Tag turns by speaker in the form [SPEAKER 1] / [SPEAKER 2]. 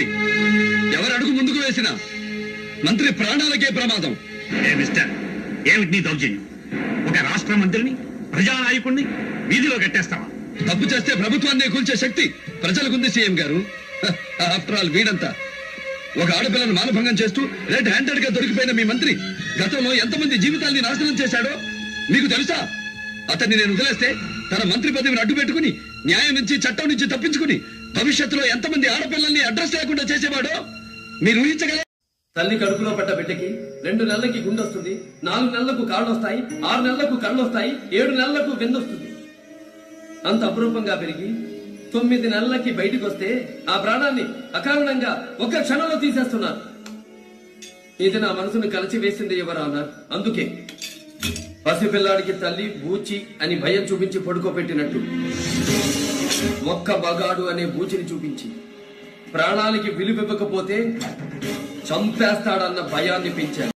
[SPEAKER 1] జరుగుతుంది ఎవరు అడుగు ముందుకు వేసినా మంత్రి ప్రాణాలకే ప్రమాదం
[SPEAKER 2] ఏ మిస్టర్ ఏమిటి నీ దౌర్జన్యం ఒక రాష్ట్ర మంత్రిని ప్రజానాయకుడిని వీధిలో కట్టేస్తావా
[SPEAKER 1] తప్పు చేస్తే ప్రభుత్వాన్ని కూల్చే శక్తి ప్రజలకుంది సీఎం గారు ఆఫ్టర్ ఆల్ వీడంతా ఒక ఆడపిల్లను మానభంగం చేస్తూ రెడ్ హ్యాండెడ్ గా దొరికిపోయిన మీ మంత్రి గతంలో ఎంతమంది జీవితాల్ని నాశనం చేశాడో మీకు తెలుసా అతన్ని నేను వదిలేస్తే తన మంత్రి పదవిని అడ్డు పెట్టుకుని న్యాయం నుంచి చట్టం నుంచి తప్పించుకుని భవిష్యత్తులో ఎంతమంది ఆడపిల్లల్ని అడ్రస్ లేకుండా చేసేవాడో మీరు ఊహించగల
[SPEAKER 3] తల్లి కడుపులో పడ్డ బిడ్డకి రెండు నెలలకి గుండొస్తుంది నాలుగు నెలలకు కాళ్ళు వస్తాయి ఆరు నెలలకు కళ్ళు వస్తాయి ఏడు నెలలకు వెన్నొస్తుంది అంత అపురూపంగా పెరిగి తొమ్మిది నెలలకి బయటికి వస్తే ఆ ప్రాణాన్ని అకారణంగా ఒక్క క్షణంలో తీసేస్తున్నారు ఇది నా మనసును కలిసి వేసింది ఎవరా అన్నారు అందుకే పసిపిల్లాడికి తల్లి బూచి అని భయం చూపించి పడుకోబెట్టినట్టు ఒక్క మగాడు అనే బూచిని చూపించి ప్రాణాలకి విలువివ్వకపోతే చంపేస్తాడన్న భయాన్ని పెంచాను